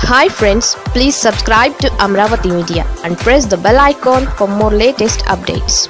hi friends please subscribe to Amaravati media and press the bell icon for more latest updates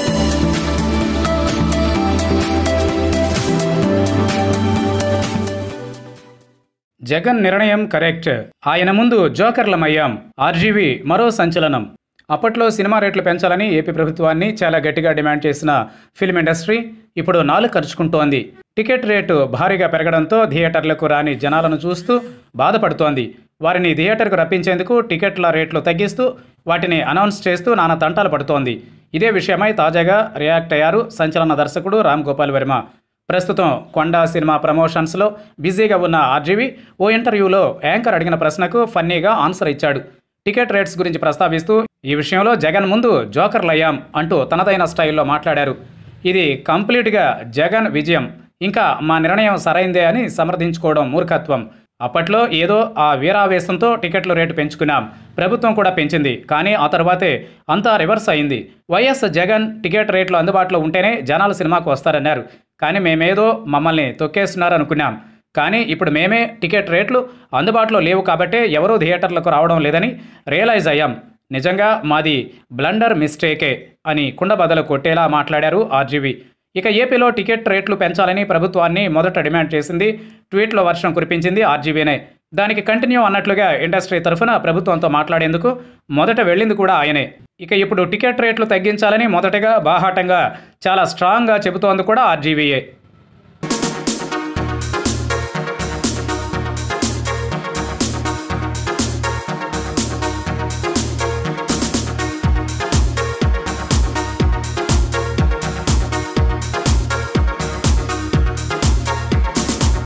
Jagan నిర్ణయం correct ఆయన ముందు జోకర్లమయ్యాం RGV మరో సంచలనం అప్పట్లో సినిమా రేట్లు పెంచాలని ఏపీ ప్రభుత్వాన్ని చాలా గట్టిగా డిమాండ్ చేసిన ఫిల్మ్ ఇండస్ట్రీ ఇప్పుడు నాలుగు ఖర్చుకుంటోంది టికెట్ రేటు భారీగా పెరగడంతో థియేటర్లకు రాని జనాలను చూస్తూ బాధపడుతోంది వారిని థియేటర్కు రప్పించేందుకు టికెట్ల రేట్లు తగ్గిస్తూ వాటిని అనౌన్స్ చేస్తూ నానా తంటాలు పడుతోంది ఇదే విషయమై తాజాగా రియాక్ట్ అయ్యారు సంచలన దర్శకుడు రామ్ గోపాల్ వర్మ ప్రస్తుతం కొండ సినిమా ప్రమోషన్స్లో బిజీగా ఉన్న ఆర్జీవి ఓ ఇంటర్వ్యూలో యాంకర్ అడిగిన ప్రశ్నకు ఫన్నీగా ఆన్సర్ ఇచ్చాడు టికెట్ రేట్స్ గురించి ప్రస్తావిస్తూ ఈ విషయంలో జగన్ ముందు జోకర్లయ్యాం అంటూ తనదైన స్టైల్లో మాట్లాడారు ఇది కంప్లీట్గా జగన్ విజయం ఇంకా మా నిర్ణయం సరైందే అని సమర్థించుకోవడం మూర్ఖత్వం అప్పట్లో ఏదో ఆ వీరావేశంతో టికెట్లు రేటు పెంచుకున్నాం ప్రభుత్వం కూడా పెంచింది కానీ ఆ తర్వాతే అంతా రివర్స్ అయింది వైఎస్ జగన్ టికెట్ రేట్లు అందుబాటులో ఉంటేనే జనాలు సినిమాకు వస్తారన్నారు కానీ మేమేదో మమ్మల్ని తొక్కేస్తున్నారు అనుకున్నాం కానీ ఇప్పుడు మేమే టికెట్ రేట్లు అందుబాటులో లేవు కాబట్టే ఎవరూ థియేటర్లకు రావడం లేదని రియలైజ్ అయ్యాం నిజంగా మాది బ్లండర్ మిస్టేకే అని కుండబద్దలు కొట్టేలా మాట్లాడారు ఆర్జీవి ఇక ఏపీలో టికెట్ రేట్లు పెంచాలని ప్రభుత్వాన్ని మొదట డిమాండ్ చేసింది ట్వీట్లో వర్షం కురిపించింది ఆర్జీవీనే దానికి కంటిన్యూ అన్నట్లుగా ఇండస్ట్రీ తరఫున ప్రభుత్వంతో మాట్లాడేందుకు మొదట వెళ్ళింది కూడా ఆయనే ఇక ఇప్పుడు టికెట్ రేట్లు తగ్గించాలని మొదటగా బాహాటంగా చాలా స్ట్రాంగ్గా చెబుతోంది కూడా ఆర్జీవీఏ